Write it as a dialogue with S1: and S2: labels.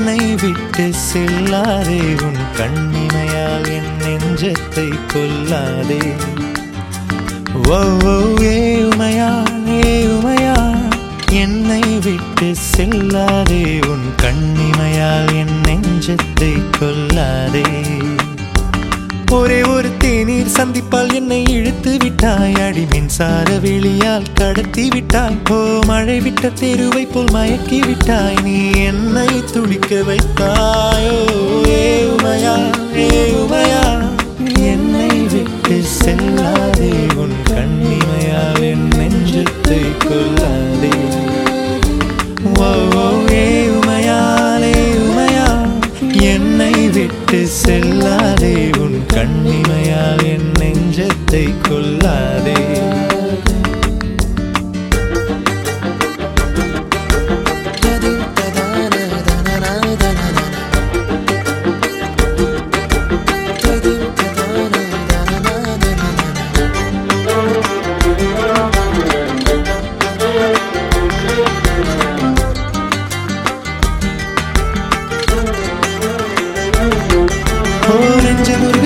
S1: என்னை விட்டு செல்லாதே உன் கண்ணிமையால் என் நெஞ்சத்தை கொல்லாதே ஓ ஓ, ஏ உமையா ஏ உமையா என்னை விட்டு செல்லாதே உன் கண்ணிமையால் என் நெஞ்சத்தை கொல்லாதே ஒரே ஒரு தேநீர் சந்திப்பால் என்னை இழுத்து விட்டாய் அடி மின்சார வெளியால் கடத்தி விட்டாய் ஓ மழை விட்ட தெருவை போல் மயக்கி விட்டாய் நீ என்னை துடிக்க வைத்தாயோ ஏ உமையா ஏ உமையா என்னை விட்டு செல்லாதே உன் கண்ணிமையால் என் நெஞ்சத்தை கொல்லாதே ஓ ஓ, ஏ உமையாலே உமையா என்னை விட்டு செல்லாதே உன் கண்ணிமையால் என் நெஞ்சத்தை கொல்லாதே ஓ நெஞ்சம் ஒரு